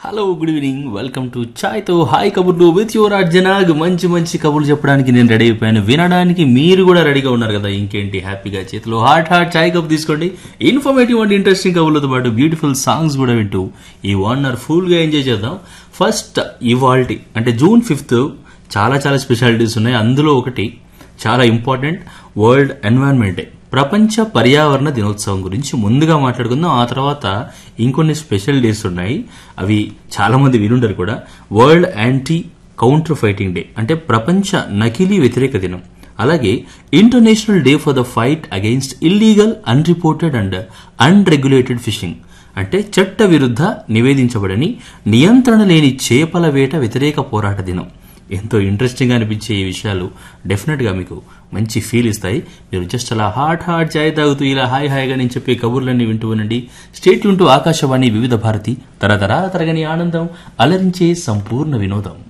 hello good evening welcome to ఛాయ్తో హాయ్ కబుర్లు విత్ యువర్ అర్జనాగ్ మంచి మంచి కబుర్లు చెప్పడానికి నేను రెడీ అయిపోయాను వినడానికి మీరు కూడా రెడీగా ఉన్నారు కదా ఇంకేంటి హ్యాపీగా చేతిలో హాట్ హాట్ ఛాయ్ కప్ తీసుకోండి ఇన్ఫర్మేటివ్ అండ్ ఇంట్రెస్టింగ్ కబుర్లతో పాటు బ్యూటిఫుల్ సాంగ్స్ కూడా వింటూ ఈ వన్ అవర్ ఫుల్గా ఎంజాయ్ చేద్దాం ఫస్ట్ ఇవాల్టి అంటే జూన్ ఫిఫ్త్ చాలా చాలా స్పెషాలిటీస్ ఉన్నాయి అందులో ఒకటి చాలా ఇంపార్టెంట్ వరల్డ్ ఎన్వైరన్మెంట్ డే ప్రపంచ పర్యావరణ దినోత్సవం గురించి ముందుగా మాట్లాడుకుందాం ఆ తర్వాత ఇంకొన్ని స్పెషల్ డేస్ ఉన్నాయి అవి చాలా మంది వినుండరు కూడా world anti counterfeiting day అంటే ప్రపంచ నకిలీ వ్యతిరేక దినం అలాగే international day for the fight against illegal unreported and unregulated fishing అంటే చట్ట విరుద్ధ నివేదించబడని నియంత్రణ లేని చేపల వేట వ్యతిరేక పోరాట దినం ఎంతో ఇంట్రెస్టింగ్ అనిపించే ఈ విషయాలు డెఫినెట్ గా మీకు మంచి ఫీల్ ఇస్తాయి మీరు జస్ట్ అలా హాట్ హాట్ చాయ్ తాగుతూ ఇలా హాయ్ హాయిగా నేను చెప్పే కబుర్లన్నీ వింటూ ఉండండి స్టేట్ వింటూ ఆకాశవాణి వివిధ భారతి తరతరాల తరగని ఆనందం అలరించే సంపూర్ణ వినోదం